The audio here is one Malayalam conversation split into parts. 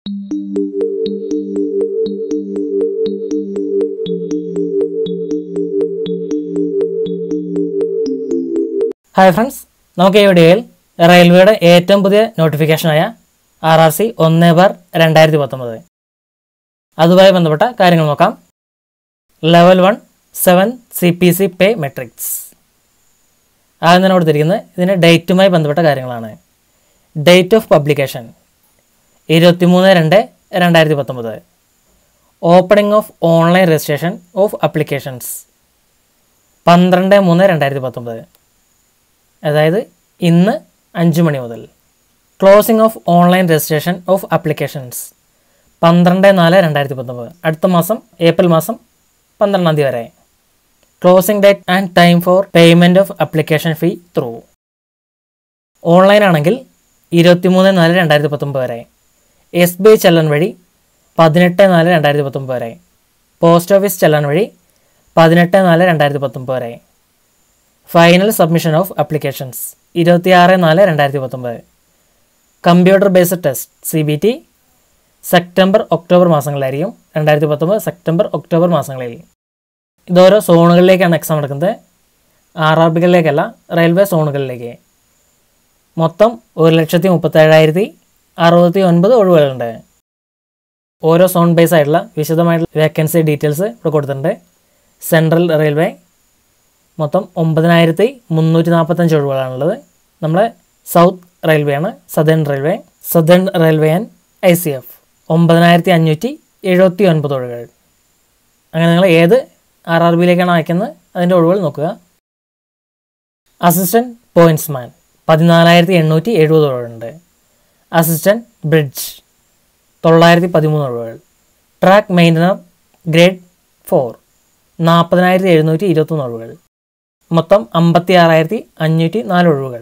ഹായ് ഫ്രണ്ട്സ് നമുക്ക് ഈ വീഡിയോയിൽ റെയിൽവേയുടെ ഏറ്റവും പുതിയ നോട്ടിഫിക്കേഷനായ ആർ ആർ സി ഒന്ന് ബാർ രണ്ടായിരത്തി പത്തൊമ്പത് അതുമായി ബന്ധപ്പെട്ട കാര്യങ്ങൾ നോക്കാം level one seven C P C pay matrix ആദ്യം തന്നെ കൊടുത്തിരിക്കുന്നത് ഇതിൻ്റെ ഡേറ്റുമായി ബന്ധപ്പെട്ട കാര്യങ്ങളാണ് ഡേറ്റ് ഓഫ് പബ്ലിക്കേഷൻ ഇരുപത്തിമൂന്ന് രണ്ട് രണ്ടായിരത്തി പത്തൊമ്പത് opening of online registration of applications പന്ത്രണ്ട് മൂന്ന് രണ്ടായിരത്തി പത്തൊമ്പത് അതായത് ഇന്ന് അഞ്ച് മണി മുതൽ closing of online registration of applications പന്ത്രണ്ട് നാല് രണ്ടായിരത്തി പത്തൊമ്പത് അടുത്ത മാസം ഏപ്രിൽ മാസം പന്ത്രണ്ടാം തീയതി വരെ closing date and time for payment of application fee through online ആണെങ്കിൽ ഇരുപത്തിമൂന്ന് നാല് രണ്ടായിരത്തി പത്തൊമ്പത് വരെ എസ് ബി ഐ ചെല്ലാൻ വഴി പതിനെട്ട് നാല് രണ്ടായിരത്തി പത്തൊമ്പത് വരെ പോസ്റ്റ് ഓഫീസ് ചെല്ലാൻ വഴി പതിനെട്ട് നാല് രണ്ടായിരത്തി പത്തൊമ്പത് വരെ ഫൈനൽ സബ്മിഷൻ ഓഫ് അപ്ലിക്കേഷൻസ് ഇരുപത്തിയാറ് നാല് രണ്ടായിരത്തി പത്തൊമ്പത് computer based test C B T September October മാസങ്ങളിലായിരിക്കും രണ്ടായിരത്തി പത്തൊമ്പത് സെപ്റ്റംബർ ഒക്ടോബർ മാസങ്ങളിൽ ഇതോരോ സോണുകളിലേക്കാണ് എക്സാം നടക്കുന്നത് ആർ ആർ ബികളിലേക്കല്ല റെയിൽവേ സോണുകളിലേക്ക് മൊത്തം ഒരു ലക്ഷത്തി മുപ്പത്തേഴായിരത്തി അറുപത്തി ഒൻപത് ഒഴിവുകളുണ്ട് ഓരോ സോൺ ബേസ് ആയിട്ടുള്ള വിശദമായിട്ടുള്ള വേക്കൻസി ഡീറ്റെയിൽസ് ഇവിടെ കൊടുത്തിട്ടുണ്ട് സെൻട്രൽ റെയിൽവേ മൊത്തം ഒമ്പതിനായിരത്തി മുന്നൂറ്റി നാൽപ്പത്തഞ്ച് ഒഴിവുകളാണുള്ളത് നമ്മുടെ സൗത്ത് റെയിൽവേ ആണ് southern railway southern railway and I C F ഒമ്പതിനായിരത്തി അഞ്ഞൂറ്റി എഴുപത്തി ഒൻപത് ഒഴിവുകൾ അങ്ങനെ നിങ്ങൾ ഏത് ആർ ആർ ബിയിലേക്കാണ് അയക്കുന്നത് അതിൻ്റെ ഒഴിവുകൾ നോക്കുക അസിസ്റ്റൻറ്റ് പോയിൻറ്റ്സ്മാൻ പതിനാലായിരത്തി എണ്ണൂറ്റി എഴുപത് ഒഴിവുണ്ട് അസിസ്റ്റൻറ്റ് ബ്രിഡ്ജ് തൊള്ളായിരത്തി പതിമൂന്ന് ഒഴിവുകൾ ട്രാക്ക് മെയിൻ്റനർ ഗ്രേഡ് ഫോർ നാൽപ്പതിനായിരത്തി എഴുന്നൂറ്റി ഇരുപത്തൊന്ന് ഒഴിവുകൾ മൊത്തം അമ്പത്തി ആറായിരത്തി അഞ്ഞൂറ്റി നാല് ഒഴിവുകൾ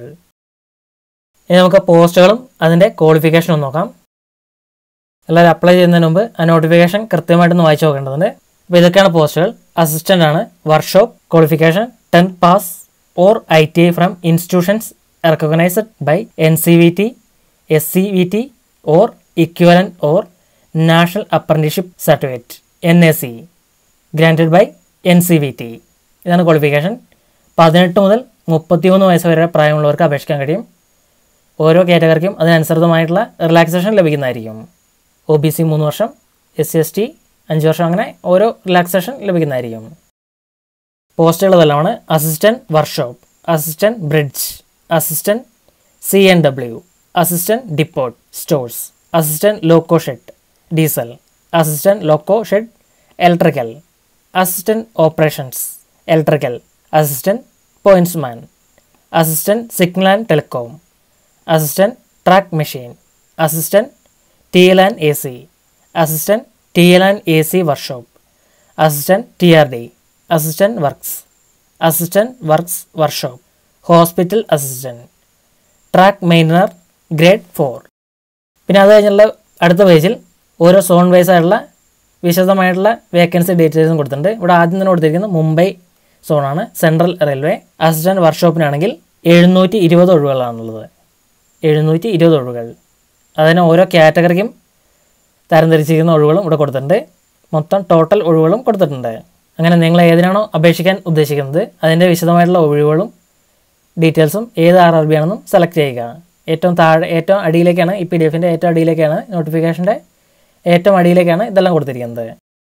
ഇനി നമുക്ക് പോസ്റ്റുകളും അതിൻ്റെ ക്വാളിഫിക്കേഷനും നോക്കാം എല്ലാവരും അപ്ലൈ ചെയ്യുന്നതിന് മുമ്പ് ആ നോട്ടിഫിക്കേഷൻ കൃത്യമായിട്ടൊന്ന് വായിച്ചു നോക്കേണ്ടതുണ്ട് അപ്പോൾ ഇതൊക്കെയാണ് പോസ്റ്റുകൾ അസിസ്റ്റൻ്റ് ആണ് workshop qualification tenth pass or I T I from institutions recognised by N C V T S C V T or equivalent or national apprenticeship certificate N A C granted by N C V T ഇതാണ് ക്വാളിഫിക്കേഷൻ പതിനെട്ട് മുതൽ മുപ്പത്തിമൂന്ന് വയസ്സ് വരെ പ്രായമുള്ളവർക്ക് അപേക്ഷിക്കാൻ കഴിയും ഓരോ കാറ്റഗറിക്കും അതിനനുസൃതമായിട്ടുള്ള റിലാക്സേഷൻ ലഭിക്കുന്നതായിരിക്കും ഒ ബി സി മൂന്ന് വർഷം എസ് സി എസ് ടി അഞ്ച് വർഷം അങ്ങനെ ഓരോ റിലാക്സേഷൻ ലഭിക്കുന്നതായിരിക്കും പോസ്റ്റുകൾ ഇതെല്ലാമാണ് assistant workshop assistant bridge assistant C N W assistant depot stores assistant loco shed diesel assistant loco shed electrical assistant operations electrical assistant pointsman assistant signal and telecom assistant track machine assistant T L and A C assistant T L and A C workshop assistant T R D assistant works assistant works workshop hospital assistant track maintainer grade four പിന്നെ അത് കഴിഞ്ഞുള്ള അടുത്ത പേജിൽ ഓരോ സോൺ വൈസ് ആയിട്ടുള്ള വിശദമായിട്ടുള്ള വേക്കൻസി ഡീറ്റെയിൽസും കൊടുത്തിട്ടുണ്ട് ഇവിടെ ആദ്യം തന്നെ കൊടുത്തിരിക്കുന്നത് മുംബൈ സോണാണ് സെൻട്രൽ റെയിൽവേ അസിസ്റ്റൻറ്റ് വർക്ക്ഷോപ്പിനാണെങ്കിൽ എഴുന്നൂറ്റി ഇരുപത് ഒഴിവുകളാണുള്ളത് എഴുന്നൂറ്റി ഇരുപത് ഒഴിവുകൾ അതിന് ഓരോ കാറ്റഗറിക്കും തരംതിരിച്ചിരിക്കുന്ന ഒഴിവുകളും ഇവിടെ കൊടുത്തിട്ടുണ്ട് മൊത്തം ടോട്ടൽ ഒഴിവുകളും കൊടുത്തിട്ടുണ്ട് അങ്ങനെ നിങ്ങൾ ഏതിനാണോ അപേക്ഷിക്കാൻ ഉദ്ദേശിക്കുന്നത് അതിൻ്റെ വിശദമായിട്ടുള്ള ഒഴിവുകളും ഡീറ്റെയിൽസും ഏത് ആർ ആർ ബി ആണെന്നും സെലക്ട് ചെയ്യുക ഏറ്റവും താഴെ ഏറ്റവും അടിയിലേക്കാണ് ഈ പി ഡി എഫിൻ്റെ ഏറ്റവും അടിയിലേക്കാണ് നോട്ടിഫിക്കേഷൻ്റെ ഏറ്റവും അടിയിലേക്കാണ് ഇതെല്ലാം കൊടുത്തിരിക്കുന്നത്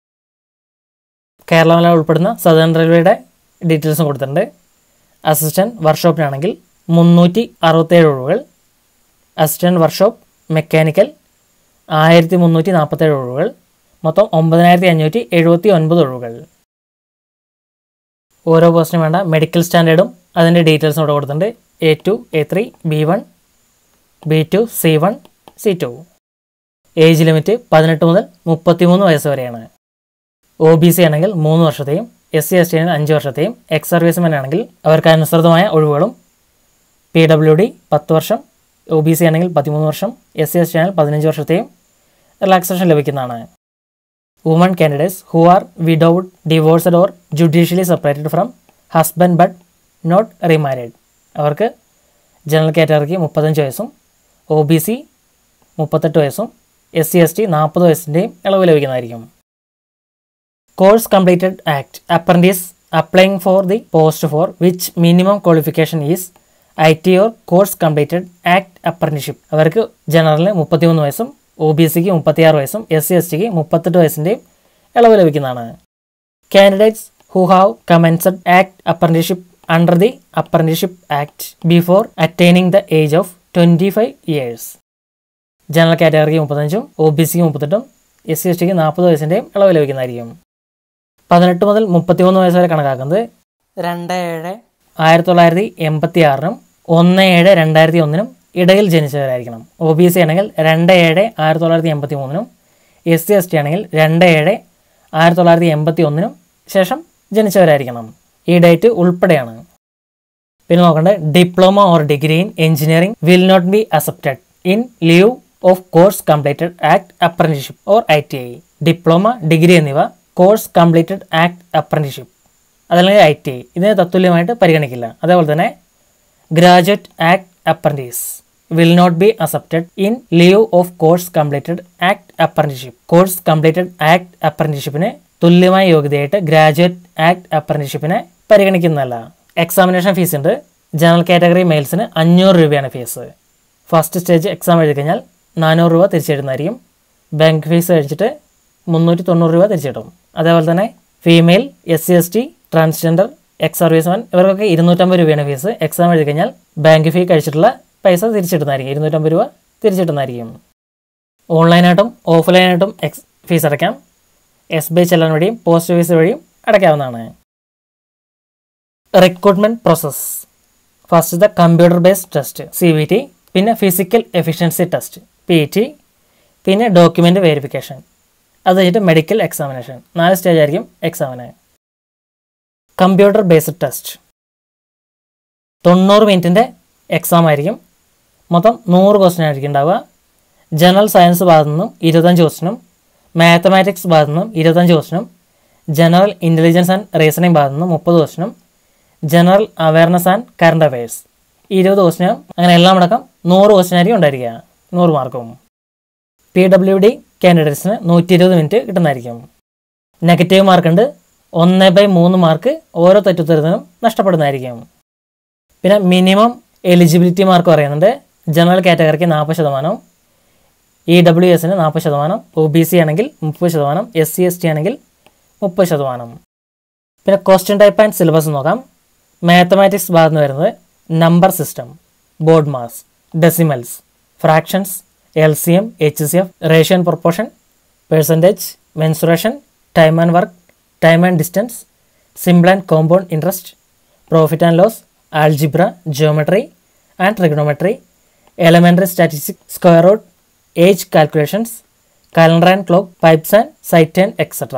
കേരള മല ഉൾപ്പെടുന്ന സദേൺ റെയിൽവേയുടെ ഡീറ്റെയിൽസും കൊടുത്തിട്ടുണ്ട് അസിസ്റ്റൻറ്റ് വർക്ക്ഷോപ്പിനാണെങ്കിൽ മുന്നൂറ്റി അറുപത്തേഴ് ഒഴിവുകൾ അസിസ്റ്റൻറ്റ് വർക്ക്ഷോപ്പ് മെക്കാനിക്കൽ ആയിരത്തി മുന്നൂറ്റി നാൽപ്പത്തേഴ് ഒഴിവുകൾ മൊത്തം ഒമ്പതിനായിരത്തി അഞ്ഞൂറ്റി എഴുപത്തി ഒൻപത് ഒഴിവുകൾ ഓരോ പോസ്റ്റിനും വേണ്ട മെഡിക്കൽ സ്റ്റാൻഡേർഡും അതിൻ്റെ ഡീറ്റെയിൽസും ഇവിടെ കൊടുത്തിട്ടുണ്ട് A two A three B one B two C one C two age limit പതിനെട്ട് മുതൽ മുപ്പത്തിമൂന്ന് വയസ്സ് വരെയാണ് ഒ ബി സി ആണെങ്കിൽ മൂന്ന് വർഷത്തെയും എസ് സി എസ് ടി ആണെങ്കിൽ അഞ്ച് വർഷത്തെയും എക്സ് സർവീസ്മെൻ ആണെങ്കിൽ അവർക്ക് അനുസൃതമായ ഒഴിവുകളും പി ഡബ്ല്യു ഡി പത്ത് വർഷം ഒ ബി സി ആണെങ്കിൽ പതിമൂന്ന് വർഷം എസ് സി എസ് ടി ആണെങ്കിൽ പതിനഞ്ച് വർഷത്തെയും റിലാക്സേഷൻ ലഭിക്കുന്നതാണ് woman candidates who are widowed divorced or judicially separated from husband but not remarried അവർക്ക് ജനറൽ കാറ്റഗറിക്ക് മുപ്പത്തഞ്ച് വയസ്സും ഒ ബി സി മുപ്പത്തെട്ട് വയസ്സും എസ് സി എസ് ടി നാൽപ്പത് വയസ്സിൻ്റെയും ഇളവ് ലഭിക്കുന്നതായിരിക്കും course completed act apprentice applying for the post for which minimum qualification is I T or course completed act apprenticeship അവർക്ക് ജനറലിന് മുപ്പത്തിമൂന്ന് വയസ്സും ഒ ബി സിക്ക് മുപ്പത്തിയാറ് വയസ്സും എസ് സി എസ് ടിക്ക് മുപ്പത്തെട്ട് വയസ്സിൻ്റെയും ഇളവ് ലഭിക്കുന്നതാണ് candidates who have commenced act apprenticeship under the apprenticeship act before attaining the age of twenty five years general കാറ്റഗറിക്ക് മുപ്പത്തഞ്ചും ഒ ബി സിക്ക് മുപ്പത്തെട്ടും എസ് സി എസ് ടിക്ക് നാൽപ്പത് വയസ്സിൻ്റെയും ഇളവ് ലഭിക്കുന്നതായിരിക്കും പതിനെട്ട് മുതൽ മുപ്പത്തിമൂന്ന് വയസ്സ് വരെ കണക്കാക്കുന്നത് രണ്ട് ഏഴ് ആയിരത്തി തൊള്ളായിരത്തി എൺപത്തി ആറിനും ഒന്ന് ഏഴ് രണ്ടായിരത്തി ഒന്നിനും ഇടയിൽ ജനിച്ചവരായിരിക്കണം ഒ ബി സി ആണെങ്കിൽ രണ്ട് ഏഴ് ആയിരത്തി തൊള്ളായിരത്തി എൺപത്തി മൂന്നിനും എസ് സി എസ് ടി ആണെങ്കിൽ രണ്ട് ഏഴ് ആയിരത്തി തൊള്ളായിരത്തി എൺപത്തി ഒന്നിനും ശേഷം ജനിച്ചവരായിരിക്കണം ഈ ഡേറ്റ് ഉൾപ്പെടെയാണ് പിന്നെ നോക്കേണ്ടത് diploma or degree in engineering will not be accepted in lieu of course completed act apprenticeship or I T I diploma degree എന്നിവ കോഴ്സ് കംപ്ലീറ്റഡ് ആക്ട് അപ്രന്റീഷിപ്പ് അതല്ലെങ്കിൽ ഐ ടി ഐ ഇതിനെ തത്തുല്യമായിട്ട് പരിഗണിക്കില്ല അതേപോലെ തന്നെ graduate act apprentice will not be accepted in lieu of course completed act apprenticeship course completed act അപ്രന്റീഷിപ്പിന് തുല്യമായ യോഗ്യതയായിട്ട് ഗ്രാജുവേറ്റ് ആക്ട് അപ്രന്റീഷിപ്പിനെ പരിഗണിക്കുന്നതല്ല എക്സാമിനേഷൻ ഫീസ് ഉണ്ട് ജനറൽ കാറ്റഗറി മെയിൽസിന് അഞ്ഞൂറ് രൂപയാണ് ഫീസ് ഫസ്റ്റ് സ്റ്റേജ് എക്സാം എഴുതി കഴിഞ്ഞാൽ നാനൂറ് രൂപ തിരിച്ചെഴുതുന്നതായിരിക്കും ബാങ്ക് ഫീസ് കഴിച്ചിട്ട് മുന്നൂറ്റി തൊണ്ണൂറ് രൂപ തിരിച്ചിട്ടും അതേപോലെ തന്നെ female S C S T transgender ex serviceman ഇവർക്കൊക്കെ ഇരുന്നൂറ്റമ്പത് രൂപയാണ് ഫീസ് എക്സാം എഴുതി കഴിഞ്ഞാൽ ബാങ്ക് ഫീ കഴിച്ചിട്ടുള്ള പൈസ തിരിച്ചിട്ടുന്നതായിരിക്കും ഇരുന്നൂറ്റമ്പത് രൂപ തിരിച്ചിട്ടുന്നതായിരിക്കും ഓൺലൈനായിട്ടും ഓഫ്ലൈനായിട്ടും എക്സ് ഫീസ് അടയ്ക്കാം എസ് ബി ഐ ചെല്ലാൻ വഴിയും പോസ്റ്റ് ഓഫീസ് വഴിയും അടയ്ക്കാവുന്നതാണ് recruitment process first the computer based test C V T പിന്നെ physical efficiency test P T പിന്നെ ഡോക്യുമെൻ്റ് വെരിഫിക്കേഷൻ അത് കഴിഞ്ഞിട്ട് മെഡിക്കൽ എക്സാമിനേഷൻ നാല് സ്റ്റേജ് ആയിരിക്കും എക്സാമിന് കമ്പ്യൂട്ടർ ബേസ്ഡ് ടെസ്റ്റ് തൊണ്ണൂറ് മിനിറ്റിൻ്റെ എക്സാം ആയിരിക്കും മൊത്തം നൂറ് ക്വസ്റ്റ്യൻ ആയിരിക്കും ഉണ്ടാവുക ജനറൽ സയൻസ് ഭാഗത്തു നിന്നും ഇരുപത്തഞ്ച് ക്വസ്റ്റ്യനും മാത്തമാറ്റിക്സ് ഭാഗത്തു നിന്നും ഇരുപത്തഞ്ച് ക്വസ്റ്റ്യനും ജനറൽ ഇൻ്റലിജൻസ് ആൻഡ് റീസണിംഗ് ഭാഗത്തു നിന്നും മുപ്പത് ക്വസ്റ്റ്യനും general awareness and current affairs ഇരുപത് ക്വസ്റ്റ്യനും അങ്ങനെ എല്ലാം അടക്കം നൂറ് ക്വസ്റ്റ്യൻ ആയിരിക്കും ഉണ്ടായിരിക്കുക നൂറ് മാർക്കും പി ഡബ്ല്യു ഡി കാൻഡിഡേറ്റ്സിന് നൂറ്റി ഇരുപത് മിനിറ്റ് കിട്ടുന്നതായിരിക്കും നെഗറ്റീവ് മാർക്കുണ്ട് ഒന്ന് ബൈ മൂന്ന് മാർക്ക് ഓരോ തെറ്റുത്തരത്തിനും നഷ്ടപ്പെടുന്നതായിരിക്കും പിന്നെ മിനിമം എലിജിബിലിറ്റി മാർക്ക് പറയുന്നുണ്ട് ജനറൽ കാറ്റഗറിക്ക് നാൽപ്പത് ശതമാനം ഇ ഡബ്ല്യു എസിന് നാൽപ്പത് ശതമാനം ഒ ബി സി ആണെങ്കിൽ മുപ്പത് ശതമാനം എസ് സി എസ് ടി ആണെങ്കിൽ മുപ്പത് ശതമാനം പിന്നെ ക്വസ്റ്റ്യൻ ടൈപ്പ് ആൻഡ് സിലബസ് നോക്കാം മാത്തമാറ്റിക്സ് ഭാഗത്ത് നിന്ന് വരുന്നത് number system BODMAS decimals fractions L C M H C F റേഷ്യൻ proportion percentage mensuration time and work time and distance simple and compound interest profit and loss algebra geometry and trigonometry elementary statistic square root age calculations calendar and clock pipes and site and etcetera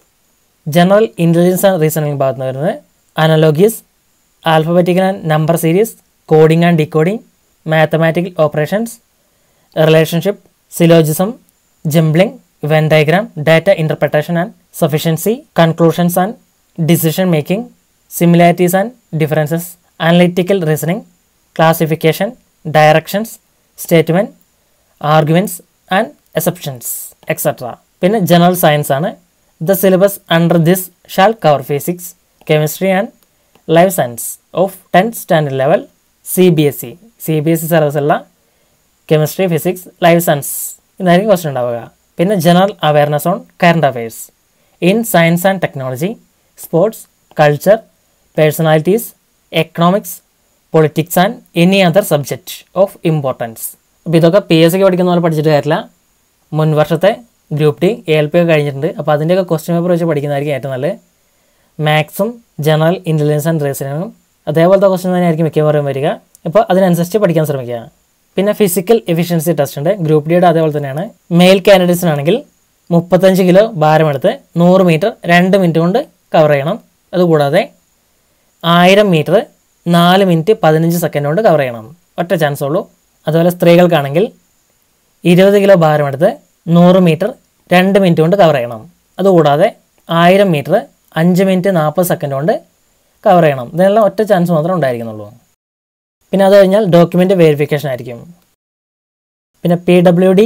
general intelligence and reasoning ഭാഗത്ത് നിന്ന് വരുന്നത് analogies alphabetical and number series coding and decoding mathematical operations relationship syllogism jumbling Venn diagram data interpretation and sufficiency conclusions and decision making similarities and differences analytical reasoning classification directions statement arguments and assumptions etcetera പിന്നെ ജനറൽ സയൻസ് ആണ് the syllabus under this shall cover physics chemistry and life science of tenth standard level C B S E C B S E syllabus ഉള്ള കെമിസ്ട്രി ഫിസിക്സ് ലൈഫ് സയൻസ് ഇതായിരിക്കും ക്വസ്റ്റൻ ഉണ്ടാവുക പിന്നെ general awareness on current affairs in science and technology sports culture personalities economics politics and any other subject of importance അപ്പോൾ ഇതൊക്കെ പി എസ് സിക്ക് പഠിക്കുന്ന പോലെ പഠിച്ചിട്ട് കാര്യമില്ല മുൻ വർഷത്തെ group D A L P ഒക്കെ കഴിഞ്ഞിട്ടുണ്ട് അപ്പോൾ അതിൻ്റെയൊക്കെ ക്വസ്റ്റ്യൻ പേപ്പർ വെച്ച് പഠിക്കുന്നതായിരിക്കും ഏറ്റവും നല്ലത് മാത്സും ജനറൽ ഇൻ്റലിജൻസ് ആൻഡ് റീസണിങ്ങും അതേപോലത്തെ ക്വസ്റ്റ്യൻ തന്നെയായിരിക്കും മിക്കവാറും വരിക അപ്പോൾ അതിനനുസരിച്ച് പഠിക്കാൻ ശ്രമിക്കുക പിന്നെ ഫിസിക്കൽ എഫിഷ്യൻസി ടെസ്റ്റ് ഉണ്ട് ഗ്രൂപ്പ് ഡിയുടെ അതേപോലെ തന്നെയാണ് മെയിൽ കാൻഡിഡേറ്റ്സിനാണെങ്കിൽ മുപ്പത്തഞ്ച് കിലോ ഭാരമെടുത്ത് നൂറ് മീറ്റർ രണ്ട് മിനിറ്റ് കൊണ്ട് കവർ ചെയ്യണം അതുകൂടാതെ ആയിരം മീറ്റർ നാല് മിനിറ്റ് പതിനഞ്ച് സെക്കൻഡ് കൊണ്ട് കവർ ചെയ്യണം ഒറ്റ ചാൻസ് ഉള്ളൂ അതുപോലെ സ്ത്രീകൾക്കാണെങ്കിൽ ഇരുപത് കിലോ ഭാരമെടുത്ത് നൂറ് മീറ്റർ രണ്ട് മിനിറ്റ് കൊണ്ട് കവർ ചെയ്യണം അതുകൂടാതെ ആയിരം മീറ്റർ അഞ്ച് മിനിറ്റ് നാൽപ്പത് സെക്കൻഡ് കൊണ്ട് കവർ ചെയ്യണം ഇതിനെല്ലാം ഒറ്റ ചാൻസ് മാത്രമേ ഉണ്ടായിരിക്കുന്നുള്ളൂ പിന്നെ അത് കഴിഞ്ഞാൽ ഡോക്യുമെൻ്റ് വെരിഫിക്കേഷൻ ആയിരിക്കും പിന്നെ പി ഡബ്ല്യു ഡി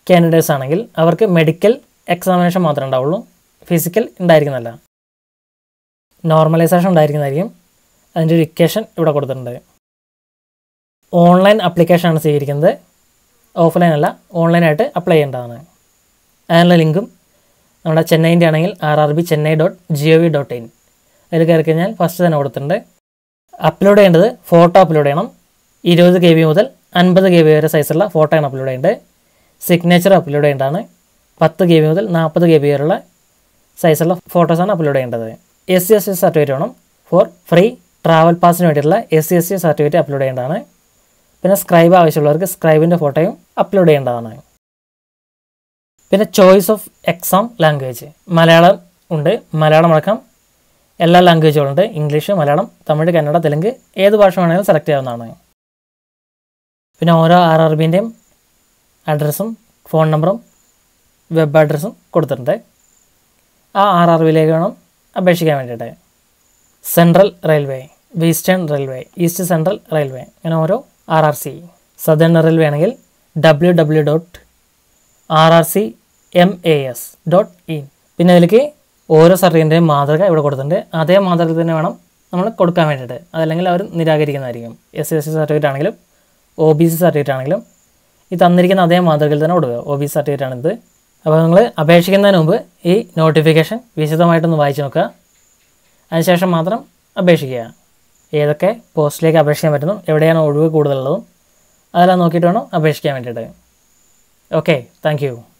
കാൻഡിഡേറ്റ്സ് ആണെങ്കിൽ അവർക്ക് മെഡിക്കൽ എക്സാമിനേഷൻ മാത്രമേ ഉണ്ടാവുള്ളൂ ഫിസിക്കൽ ഉണ്ടായിരിക്കുന്നതല്ല നോർമലൈസേഷൻ ഉണ്ടായിരിക്കുന്നതായിരിക്കും അതിൻ്റെ ഒരു ഇക്വേഷൻ ഇവിടെ കൊടുത്തിട്ടുണ്ട് ഓൺലൈൻ ആപ്ലിക്കേഷനാണ് സ്വീകരിക്കുന്നത് ഓഫ്ലൈൻ അല്ല ഓൺലൈനായിട്ട് അപ്ലൈ ചെയ്യേണ്ടതാണ് അതിനുള്ള ലിങ്കും നമ്മുടെ ചെന്നൈൻ്റെ ആണെങ്കിൽ R R B Chennai dot G O V dot in അതിൽ കയറി കഴിഞ്ഞാൽ ഫസ്റ്റ് തന്നെ കൊടുത്തിട്ടുണ്ട് അപ്ലോഡ് ചെയ്യേണ്ടത് ഫോട്ടോ അപ്ലോഡ് ചെയ്യണം ഇരുപത് കെ ബി മുതൽ അൻപത് കെ ബി വരെ സൈസുള്ള ഫോട്ടോയാണ് അപ്ലോഡ് ചെയ്യേണ്ടത് സിഗ്നേച്ചർ അപ്ലോഡ് ചെയ്യേണ്ടതാണ് പത്ത് കെ ബി മുതൽ നാൽപ്പത് കെ ബി വരെയുള്ള സൈസുള്ള ഫോട്ടോസാണ് അപ്ലോഡ് ചെയ്യേണ്ടത് S C S T certificate വേണം ഫോർ ഫ്രീ ട്രാവൽ പാസിന് വേണ്ടിയിട്ടുള്ള S C S T certificate upload ചെയ്യേണ്ടതാണ് പിന്നെ സ്ക്രൈബ് ആവശ്യമുള്ളവർക്ക് സ്ക്രൈബിൻ്റെ ഫോട്ടോയും അപ്ലോഡ് ചെയ്യേണ്ടതാണ് പിന്നെ choice of exam language Malayalam ഉണ്ട് മലയാളം അടക്കം എല്ലാ ലാംഗ്വേജുകളും ഉണ്ട് ഇംഗ്ലീഷ് മലയാളം തമിഴ് കന്നഡ തെലുങ്ക് ഏത് ഭാഷ വേണമെങ്കിലും സെലക്ട് ചെയ്യാവുന്നതാണ് പിന്നെ ഓരോ ആർ ആർ ബിൻ്റെയും അഡ്രസ്സും ഫോൺ നമ്പറും വെബ് അഡ്രസ്സും കൊടുത്തിട്ടുണ്ട് ആ ആർ ആർ ബിയിലേക്ക് വേണം അപേക്ഷിക്കാൻ വേണ്ടിയിട്ട് central railway eastern railway east central railway അങ്ങനെ ഓരോ R R C southern railway ആണെങ്കിൽ W W dot R R C M A S dot in പിന്നെ അതിലേക്ക് ഓരോ സർട്ടിഫിക്കറ്റിൻ്റെയും മാതൃക ഇവിടെ കൊടുത്തിട്ടുണ്ട് അതേ മാതൃക തന്നെ വേണം നമ്മൾ കൊടുക്കാൻ വേണ്ടിയിട്ട് അതല്ലെങ്കിൽ അവർ നിരാകരിക്കുന്നതായിരിക്കും S C S C certificate ആണെങ്കിലും ഒ ബി സി സർട്ടിഫിക്കറ്റ് ആണെങ്കിലും ഈ തന്നിരിക്കുന്ന അതേ മാതൃകയിൽ തന്നെ കൊടുക്കുക ഒ ബി സി സർട്ടിഫിക്കറ്റ് ആണിത് അപ്പോൾ നിങ്ങൾ അപേക്ഷിക്കുന്നതിന് മുമ്പ് ഈ നോട്ടിഫിക്കേഷൻ വിശദമായിട്ടൊന്ന് വായിച്ച് നോക്കുക അതിനുശേഷം മാത്രം അപേക്ഷിക്കുക ഏതൊക്കെ പോസ്റ്റിലേക്ക് അപേക്ഷിക്കാൻ പറ്റുന്നു എവിടെയാണ് ഒഴിവ് കൂടുതലുള്ളതും അതെല്ലാം നോക്കിയിട്ട് വേണം അപേക്ഷിക്കാൻ വേണ്ടിയിട്ട് ഓക്കെ താങ്ക് യു